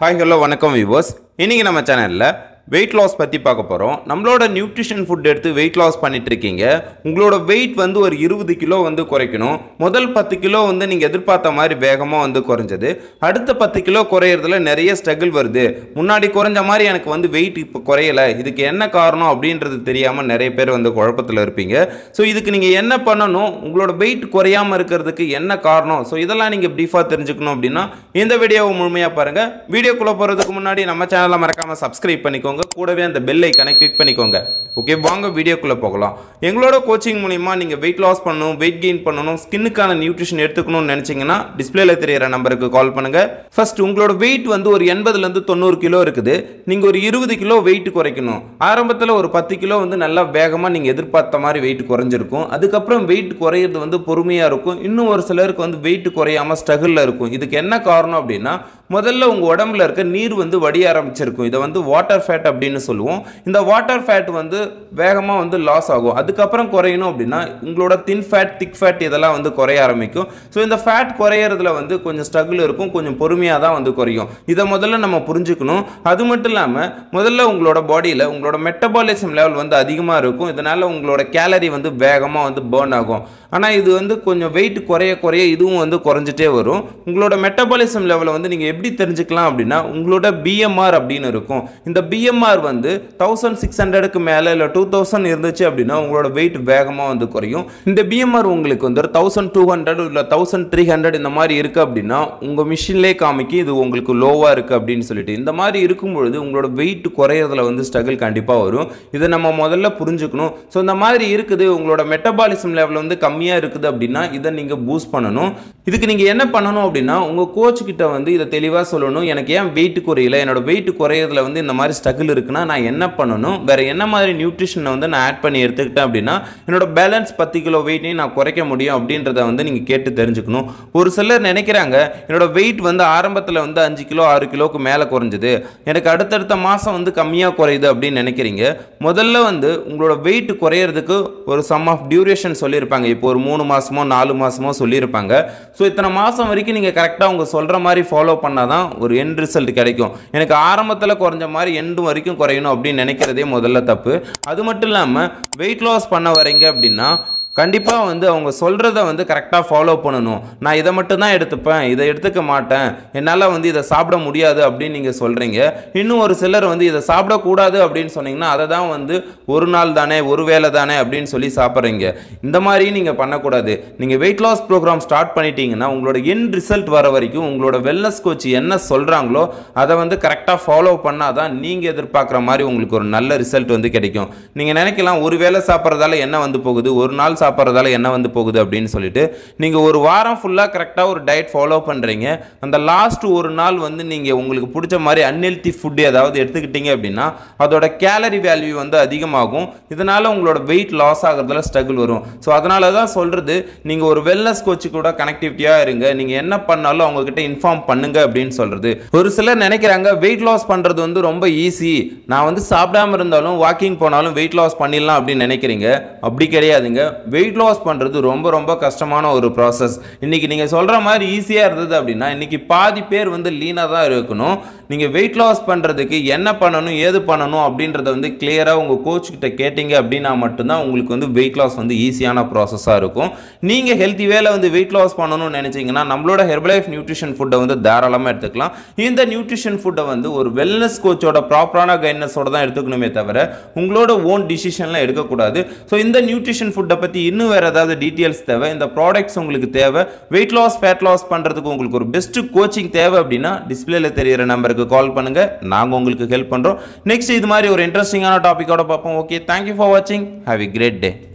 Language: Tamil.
ஹாய் ஹலோ வணக்கம் விவோஸ் இன்றைக்கி நம்ம சேனலில் வெயிட் லாஸ் பற்றி பார்க்க போகிறோம் நம்மளோட நியூட்ரிஷன் ஃபுட் எடுத்து வெயிட் லாஸ் பண்ணிட்டு இருக்கீங்க உங்களோட வெயிட் வந்து ஒரு இருபது கிலோ வந்து குறைக்கணும் முதல் பத்து கிலோ வந்து நீங்கள் எதிர்பார்த்த மாதிரி வேகமாக வந்து குறைஞ்சது அடுத்த பத்து கிலோ குறையிறதுல நிறைய ஸ்ட்ரகிள் வருது முன்னாடி குறைஞ்ச மாதிரி எனக்கு வந்து வெயிட் இப்போ குறையலை இதுக்கு என்ன காரணம் அப்படின்றது தெரியாமல் நிறைய பேர் வந்து குழப்பத்தில் இருப்பீங்க ஸோ இதுக்கு நீங்கள் என்ன பண்ணணும் உங்களோட வெயிட் குறையாமல் இருக்கிறதுக்கு என்ன காரணம் ஸோ இதெல்லாம் நீங்கள் ப்ரீஃபாக தெரிஞ்சுக்கணும் அப்படின்னா இந்த வீடியோவை முழுமையாக பாருங்கள் வீடியோக்குள்ளே போகிறதுக்கு முன்னாடி நம்ம சேனலை மறக்காமல் சப்ஸ்கிரைப் பண்ணிக்கோங்க கூடவே அந்த பெல் ஐக்கனை கிளிக் பண்ணிக்கோங்க ஓகே வாங்க வீடியோக்குள்ளே போகலாம் எங்களோட கோச்சிங் மூலிமா நீங்கள் வெயிட் லாஸ் பண்ணணும் வெயிட் கெயின் பண்ணணும் ஸ்கின்னுக்கான நியூட்ரிஷன் எடுத்துக்கணும்னு நினச்சிங்கன்னா டிஸ்பிளேல தெரியிற நம்பருக்கு கால் பண்ணுங்கள் ஃபர்ஸ்ட் உங்களோட வெயிட் வந்து ஒரு எண்பதுலேருந்து தொண்ணூறு கிலோ இருக்குது நீங்கள் ஒரு இருபது கிலோ வெயிட் குறைக்கணும் ஆரம்பத்தில் ஒரு பத்து கிலோ வந்து நல்லா வேகமாக நீங்கள் எதிர்பார்த்த மாதிரி வெயிட் குறைஞ்சிருக்கும் அதுக்கப்புறம் வெயிட் குறையிறது வந்து பொறுமையாக இருக்கும் இன்னும் ஒரு சிலருக்கு வந்து வெயிட் குறையாமல் ஸ்ட்ரகிளில் இருக்கும் இதுக்கு என்ன காரணம் அப்படின்னா முதல்ல உங்கள் உடம்புல இருக்க நீர் வந்து வடிய ஆரம்பிச்சிருக்கும் இதை வந்து வாட்டர் ஃபேட் அப்படின்னு சொல்லுவோம் இந்த வாட்டர் ஃபேட் வந்து வேகமாக வந்து லாஸ் ஆகும் அதுக்கப்புறம் குறையணும் அப்படின்னா உங்களோட தின் ஃபேட் திக் ஃபேட் இதெல்லாம் வந்து குறைய ஆரம்பிக்கும் ஸோ இந்த ஃபேட் குறையிறதுல வந்து கொஞ்சம் ஸ்ட்ரகிள் இருக்கும் கொஞ்சம் பொறுமையாக தான் வந்து குறையும் இதை முதல்ல நம்ம புரிஞ்சுக்கணும் அது மட்டும் இல்லாமல் முதல்ல உங்களோட பாடியில் உங்களோட மெட்டபாலிசம் லெவல் வந்து அதிகமாக இருக்கும் இதனால் உங்களோட கேலரி வந்து வேகமாக வந்து பேர்ன் ஆகும் ஆனால் இது வந்து கொஞ்சம் வெயிட் குறைய குறைய இதுவும் வந்து குறைஞ்சிட்டே வரும் உங்களோட மெட்டபாலிசம் லெவலை வந்து நீங்கள் எப்படி தெரிஞ்சுக்கலாம் அப்படின்னா உங்களோட பிஎம்ஆர் அப்படின்னு இருக்கும் இந்த பிஎம்ஆர் வந்து தௌசண்ட் சிக்ஸ் ஹண்ட்ரடுக்கு மேலே இல்லை டூ தௌசண்ட் இருந்துச்சு அப்படின்னா உங்களோட வெயிட் வேகமாக வந்து குறையும் இந்த பிஎம்ஆர் உங்களுக்கு வந்து தௌசண்ட் டூ ஹண்ட்ரட் இல்லை தௌசண்ட் த்ரீ ஹண்ட்ரட் இந்த மாதிரி இருக்குது அப்படின்னா உங்கள் மிஷின்லேயே காமிக்கி இது உங்களுக்கு லோவாக இருக்குது அப்படின்னு சொல்லிட்டு இந்த மாதிரி இருக்கும் பொழுது உங்களோட வெயிட் குறையிறதுல வந்து ஸ்ட்ரகிள் கண்டிப்பாக வரும் இதை நம்ம முதல்ல புரிஞ்சுக்கணும் ஸோ இந்த மாதிரி இருக்குது உங்களோட மெட்டபாலிசம் லெவல் வந்து கம்மியாக இருக்குது அப்படின்னா இதை நீங்கள் பூஸ்ட் பண்ணணும் இதுக்கு நீங்கள் என்ன பண்ணணும் அப்படின்னா உங்கள் கோச் கிட்ட வந்து இதை தெளிவாக சொல்லணும் எனக்கு ஏன் வெயிட் குறையல என்னோட வெயிட் குறையிறதுல வந்து இந்த மாதிரி ஸ்ட்ரகிள் இருக்குன்னா நான் என்ன பண்ணணும் வேற என்ன மாதிரி நியூட்ரிஷனை வந்து நான் ஆட் பண்ணி எடுத்துக்கிட்டேன் அப்படின்னா என்னோட பேலன்ஸ் பத்து கிலோ வெயிட்டையும் நான் குறைக்க முடியும் அப்படின்றத வந்து நீங்கள் கேட்டு தெரிஞ்சுக்கணும் ஒரு சிலர் நினைக்கிறாங்க என்னோட வெயிட் வந்து ஆரம்பத்தில் வந்து அஞ்சு கிலோ ஆறு கிலோவுக்கு மேலே குறைஞ்சது எனக்கு அடுத்தடுத்த மாதம் வந்து கம்மியாக குறையுது அப்படின்னு நினைக்கிறீங்க முதல்ல வந்து உங்களோட வெயிட் குறையிறதுக்கு ஒரு சம் ஆஃப் டியூரேஷன் சொல்லியிருப்பாங்க இப்போ ஒரு மூணு மாதமோ நாலு மாதமோ சொல்லியிருப்பாங்க ஸோ இத்தனை மாதம் வரைக்கும் நீங்கள் கரெக்டாக அவங்க சொல்கிற மாதிரி ஃபாலோ பண்ணால் தான் ஒரு எண்ட் ரிசல்ட் கிடைக்கும் எனக்கு ஆரம்பத்தில் குறைஞ்ச மாதிரி எண்டு வரைக்கும் குறையணும் அப்படின்னு நினைக்கிறதே முதல்ல தப்பு அது மட்டும் இல்லாமல் வெயிட் லாஸ் பண்ண வரீங்க அப்படின்னா கண்டிப்பாக வந்து அவங்க சொல்கிறத வந்து கரெக்டாக ஃபாலோ பண்ணணும் நான் இதை மட்டும் தான் எடுத்துப்பேன் இதை எடுத்துக்க மாட்டேன் என்னால் வந்து இதை சாப்பிட முடியாது அப்படின்னு நீங்கள் சொல்கிறீங்க இன்னும் ஒரு சிலர் வந்து இதை சாப்பிடக்கூடாது அப்படின்னு சொன்னீங்கன்னா அதை தான் வந்து ஒரு நாள் தானே ஒரு வேளை தானே அப்படின்னு சொல்லி சாப்பிட்றீங்க இந்த மாதிரி நீங்கள் பண்ணக்கூடாது நீங்கள் வெயிட் லாஸ் ப்ரோக்ராம் ஸ்டார்ட் பண்ணிட்டீங்கன்னா உங்களோட எண்ட் ரிசல்ட் வர வரைக்கும் உங்களோட வெல்னஸ் கோச் என்ன சொல்கிறாங்களோ அதை வந்து கரெக்டாக ஃபாலோ பண்ணால் தான் நீங்கள் எதிர்பார்க்குற மாதிரி உங்களுக்கு ஒரு நல்ல ரிசல்ட் வந்து கிடைக்கும் நீங்கள் நினைக்கலாம் ஒரு வேளை சாப்பிட்றதால என்ன வந்து போகுது ஒரு நாள் சாப்பிட்றதால என்ன வந்து போகுது அப்படின்னு சொல்லிட்டு நீங்கள் ஒரு வாரம் ஃபுல்லாக கரெக்டாக ஒரு டயட் ஃபாலோ பண்ணுறீங்க அந்த லாஸ்ட் ஒரு நாள் வந்து நீங்கள் உங்களுக்கு பிடிச்ச மாதிரி அன்ஹெல்த்தி ஃபுட் ஏதாவது எடுத்துக்கிட்டீங்க அப்படின்னா அதோட கேலரி வேல்யூ வந்து அதிகமாகும் இதனால் உங்களோட வெயிட் லாஸ் ஆகிறதுல ஸ்ட்ரகிள் வரும் ஸோ அதனால தான் சொல்கிறது நீங்கள் ஒரு வெல்னஸ் கோச்சு கூட கனெக்டிவிட்டியாக இருங்க நீங்கள் என்ன பண்ணாலும் அவங்கக்கிட்ட இன்ஃபார்ம் பண்ணுங்க அப்படின்னு சொல்கிறது ஒரு சிலர் நினைக்கிறாங்க வெயிட் லாஸ் பண்ணுறது வந்து ரொம்ப ஈஸி நான் வந்து சாப்பிடாம இருந்தாலும் வாக்கிங் போனாலும் வெயிட் லாஸ் பண்ணிடலாம் அப்படின்னு நினைக்கிறீங்க அப்படி கிடையாதுங்க வெயிட் லாஸ் பண்ணுறது ரொம்ப ரொம்ப கஷ்டமான ஒரு ப்ராசஸ் இன்றைக்கி நீங்கள் சொல்கிற மாதிரி ஈஸியாக இருந்தது அப்படின்னா இன்றைக்கி பாதி பேர் வந்து லீனாக தான் இருக்கணும் நீங்கள் வெயிட் லாஸ் பண்ணுறதுக்கு என்ன பண்ணணும் ஏது பண்ணணும் அப்படின்றத வந்து கிளியராக உங்கள் கோச் கிட்ட கேட்டிங்க அப்படின்னா மட்டும்தான் உங்களுக்கு வந்து வெயிட் லாஸ் வந்து ஈஸியான ப்ராசஸாக இருக்கும் நீங்கள் ஹெல்த்தி வேல வந்து வெயிட் லாஸ் பண்ணணும்னு நினச்சிங்கன்னா நம்மளோட ஹெர்பலைஃப் நியூட்ரிஷன் ஃபுட்டை வந்து தாராளமாக எடுத்துக்கலாம் இந்த நியூட்ரிஷன் ஃபுட்டை வந்து ஒரு வெல்னஸ் கோச்சோட ப்ராப்பரான கைட்னஸோட தான் எடுத்துக்கணுமே தவிர உங்களோட ஓன் டிசிஷன்லாம் எடுக்கக்கூடாது ஸோ இந்த நியூட்ரிஷன் ஃபுட்டை பற்றி இன்னும் வேறு ஏதாவது டீட்டெயில்ஸ் தேவை இந்த ப்ராடக்ட்ஸ் உங்களுக்கு தேவை வெயிட் லாஸ் ஃபேட் லாஸ் பண்ணுறதுக்கு உங்களுக்கு ஒரு பெஸ்ட் கோச்சிங் தேவை அப்படின்னா டிஸ்பிளேல தெரியிற நம்பருக்கு கால் பண்ணுங்கள் நாங்கள் உங்களுக்கு ஹெல்ப் பண்ணுறோம் நெக்ஸ்ட் இது மாதிரி ஒரு இன்ட்ரெஸ்டிங்கான டாப்பிக்கோட பார்ப்போம் ஓகே தேங்க்யூ ஃபார் வாட்சிங் ஹாவ் எ கிரேட் டே